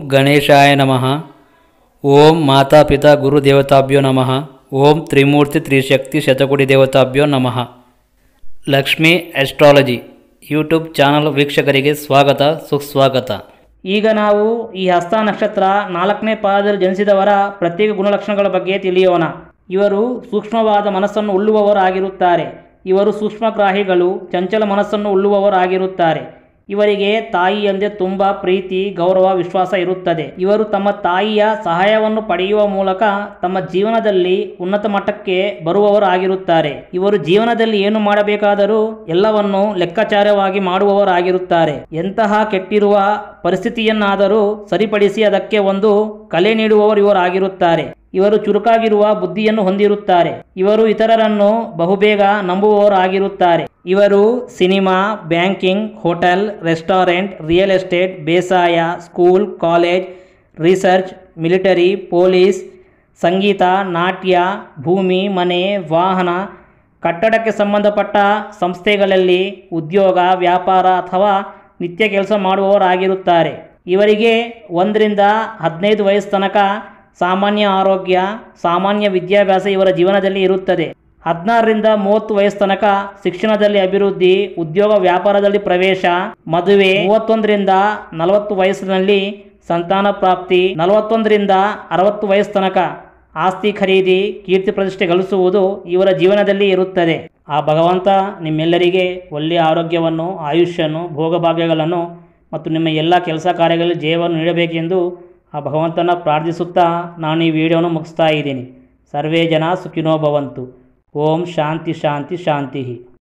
ಗಣೇಶಾಯ ನಮಃ ಓಂ ಮಾತಾಪಿತಾ ಗುರುದೇವತಾಭ್ಯೋ ನಮಃ ಓಂ ತ್ರಿಮೂರ್ತಿ ತ್ರಿಶಕ್ತಿ ಶತಕೋಟಿ ದೇವತಾಭ್ಯೋ ನಮಃ ಲಕ್ಷ್ಮೀ ಆಸ್ಟ್ರಾಲಜಿ ಯೂಟ್ಯೂಬ್ ಚಾನಲ್ ವೀಕ್ಷಕರಿಗೆ ಸ್ವಾಗತ ಸುಸ್ವಾಗತ ಈಗ ನಾವು ಈ ಹಸ್ತ ನಕ್ಷತ್ರ ನಾಲ್ಕನೇ ಪಾದದಲ್ಲಿ ಜನಿಸಿದವರ ಪ್ರತ್ಯೇಕ ಗುಣಲಕ್ಷಣಗಳ ಬಗ್ಗೆ ತಿಳಿಯೋಣ ಇವರು ಸೂಕ್ಷ್ಮವಾದ ಮನಸ್ಸನ್ನು ಉಳ್ಳುವವರಾಗಿರುತ್ತಾರೆ ಇವರು ಸೂಕ್ಷ್ಮಗ್ರಾಹಿಗಳು ಚಂಚಲ ಮನಸ್ಸನ್ನು ಉಳ್ಳುವವರಾಗಿರುತ್ತಾರೆ ಇವರಿಗೆ ತಾಯಿ ಎಂದೇ ತುಂಬ ಪ್ರೀತಿ ಗೌರವ ವಿಶ್ವಾಸ ಇರುತ್ತದೆ ಇವರು ತಮ್ಮ ತಾಯಿಯ ಸಹಾಯವನ್ನು ಪಡೆಯುವ ಮೂಲಕ ತಮ್ಮ ಜೀವನದಲ್ಲಿ ಉನ್ನತ ಮಟ್ಟಕ್ಕೆ ಬರುವವರಾಗಿರುತ್ತಾರೆ ಇವರು ಜೀವನದಲ್ಲಿ ಏನು ಮಾಡಬೇಕಾದರೂ ಎಲ್ಲವನ್ನು ಲೆಕ್ಕಾಚಾರವಾಗಿ ಮಾಡುವವರಾಗಿರುತ್ತಾರೆ ಎಂತಹ ಕೆಟ್ಟಿರುವ ಪರಿಸ್ಥಿತಿಯನ್ನಾದರೂ ಸರಿಪಡಿಸಿ ಅದಕ್ಕೆ ಒಂದು ಕಲೆ ನೀಡುವವರು ಇವರಾಗಿರುತ್ತಾರೆ ಇವರು ಚುರುಕಾಗಿರುವ ಬುದ್ಧಿಯನ್ನು ಹೊಂದಿರುತ್ತಾರೆ ಇವರು ಇತರರನ್ನು ಬಹುಬೇಗ ನಂಬುವವರಾಗಿರುತ್ತಾರೆ ಇವರು cinema banking hotel restaurant real estate ಬೇಸಾಯ school college research military police ಸಂಗೀತ ನಾಟ್ಯ ಭೂಮಿ ಮನೆ ವಾಹನ ಕಟ್ಟಡಕ್ಕೆ ಸಂಬಂಧಪಟ್ಟ ಸಂಸ್ಥೆಗಳಲ್ಲಿ ಉದ್ಯೋಗ ವ್ಯಾಪಾರ ಅಥವಾ ನಿತ್ಯ ಕೆಲಸ ಮಾಡುವವರಾಗಿರುತ್ತಾರೆ ಇವರಿಗೆ ಒಂದರಿಂದ ಹದಿನೈದು ವಯಸ್ಸು ತನಕ ಸಾಮಾನ್ಯ ಆರೋಗ್ಯ ಸಾಮಾನ್ಯ ವಿದ್ಯಾಭ್ಯಾಸ ಇವರ ಜೀವನದಲ್ಲಿ ಇರುತ್ತದೆ ಹದಿನಾರರಿಂದ ಮೂವತ್ತು ವಯಸ್ಸು ತನಕ ಶಿಕ್ಷಣದಲ್ಲಿ ಅಭಿವೃದ್ಧಿ ಉದ್ಯೋಗ ವ್ಯಾಪಾರದಲ್ಲಿ ಪ್ರವೇಶ ಮದುವೆ ಮೂವತ್ತೊಂದರಿಂದ ನಲವತ್ತು ವಯಸ್ಸಿನಲ್ಲಿ ಸಂತಾನ ಪ್ರಾಪ್ತಿ ನಲವತ್ತೊಂದರಿಂದ ಅರವತ್ತು ವಯಸ್ಸು ತನಕ ಆಸ್ತಿ ಖರೀದಿ ಕೀರ್ತಿ ಪ್ರತಿಷ್ಠೆ ಗಳಿಸುವುದು ಇವರ ಜೀವನದಲ್ಲಿ ಇರುತ್ತದೆ ಆ ಭಗವಂತ ನಿಮ್ಮೆಲ್ಲರಿಗೆ ಒಳ್ಳೆಯ ಆರೋಗ್ಯವನ್ನು ಆಯುಷ್ಯನ್ನು ಭೋಗಭಾಗ್ಯಗಳನ್ನು ಮತ್ತು ನಿಮ್ಮ ಎಲ್ಲ ಕೆಲಸ ಕಾರ್ಯಗಳಲ್ಲಿ ಜಯವನ್ನು ನೀಡಬೇಕೆಂದು ಆ ಭಗವಂತನ ಪ್ರಾರ್ಥಿಸುತ್ತಾ ನಾನು ಈ ವಿಡಿಯೋವನ್ನು ಮುಗಿಸ್ತಾ ಇದ್ದೀನಿ ಸರ್ವೇ ಜನ ಸುಖಿನೋ ಭವಂತು ಓಂ ಶಾಂತಿ ಶಾಂತಿ ಶಾಂತಿ